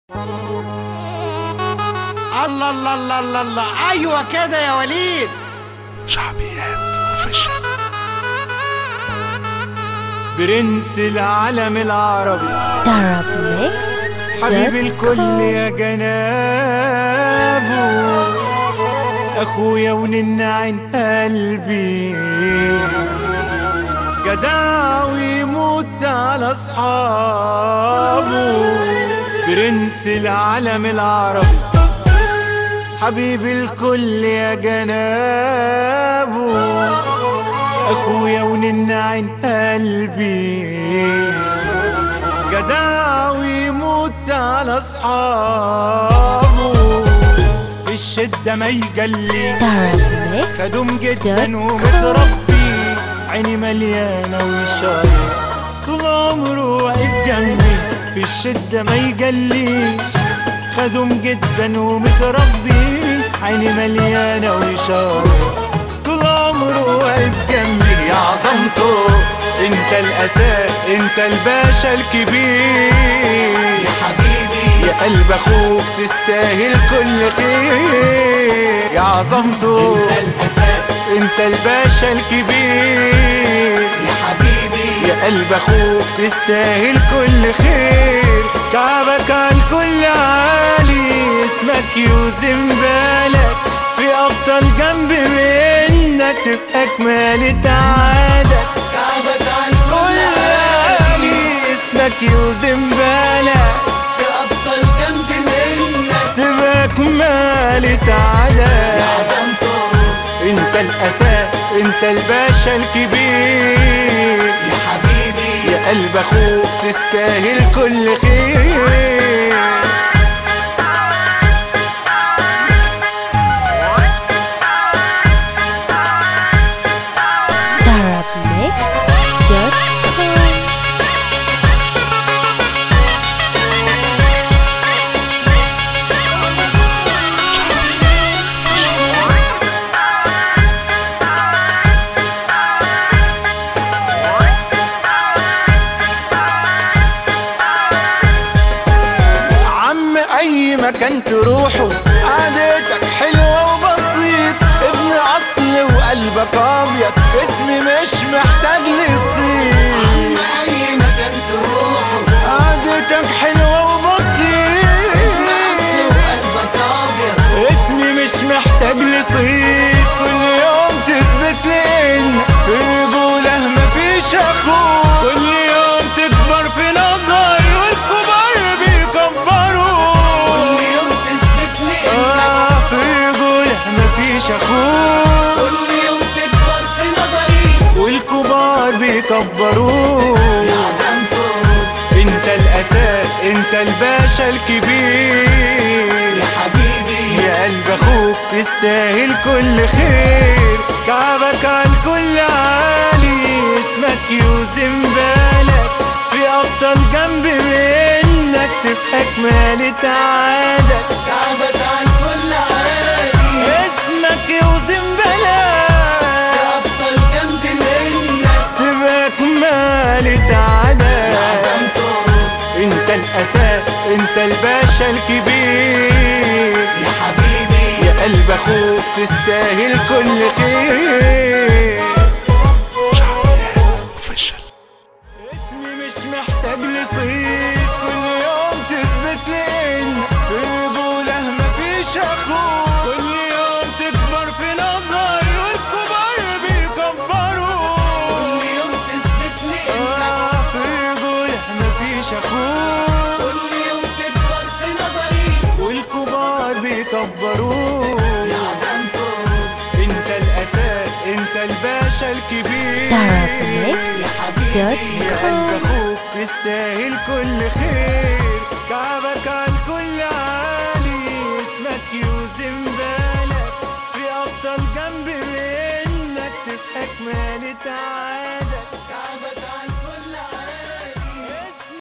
الله الله الله الله الله ايوه كده يا وليد شعبيات اوفيشال برنس العالم العربي Arab Mixed حبيب dot الكل com. يا جنابه اخويا ونن عين قلبي جدع ويموت على اصحابه برنس العالم العربي حبيب الكل يا جنابه اخويا ونن عين قلبي جدع ويموت على اصحابه في الشدة ما يجلي Arab Mixed خدوم جدا dot com. ومتربي عيني مليانة وشايف طول عمره واقف جنبي في الشدة ما يجليش خدوم جدا ومتربي عيني مليانة وشايف طول عمره واقف جنبي يا عظمته انت الاساس انت الباشا الكبير يا حبيبي يا قلب اخوك تستاهل كل خير يا عظمته الاساس انت الباشا الكبير يا حبيبي يا قلب اخوك تستاهل كل خير كعبك على الكل عالي اسمك يوزن بالك في ابطال جنب منك تبقى كمالة عادك كعبك عن كل عالي اسمك يوزن بالك في ابطال جنب منك تبقى كمالة عادك عزمته انت الاساس انت الباشا الكبير يا حبيبي يا قلب اخوك تستاهل كل خير Arab Mixed dot com. عم اي مكان تروحه قعدتك حلوة وبسيط ابن اصل وقلبك ابيض اسمي مش محتاج لصيت اي مكان تروحه قعدتك حلوة وبسيط اصل وقلبك ابيض اسمي مش محتاج لصيت كل يوم تثبت لي ان في الرجولة مفيش اخوك كل يوم تكبر في نظري والكبار بيكبروا كل يوم تثبت لي آه في الرجولة مفيش اخوك كل يوم تكبر في نظري والكبار بيكبروا عزمته انت الاساس انت الباشا الكبير يا حبيبي يا قلب اخوك تستاهل كل خير كعبك على الكل عالي اسمك يوزن بالك في ابطال جنب منك تبقى كمالة عادك كعبك عن كل عادي اسمك يوزن بالك ابطال جنب منك تبقى كمالة عادك عزمته انت الاساس انت الباشا الكبير يا حبيبي يا قلب اخوك تستاهل كل خير شعبيات اوفيشال اسمي مش محتاج لصيت كل يوم تثبت لي ان في الرجولة مفيش اخوك كل يوم تكبر في نظري والكبار بيكبروا كل يوم تثبت لي انك آه في الرجولة مفيش اخوك كل يوم تكبر في نظري والكبار بيكبروا عزمته انت الاساس انت الباشا الكبير Arab Mixed dot يا قلب com. اخوك تستاهل كل خير كعبك على الكل عالي اسمك يوزن بالك في ابطال جنب منك تبقى كمالة عالي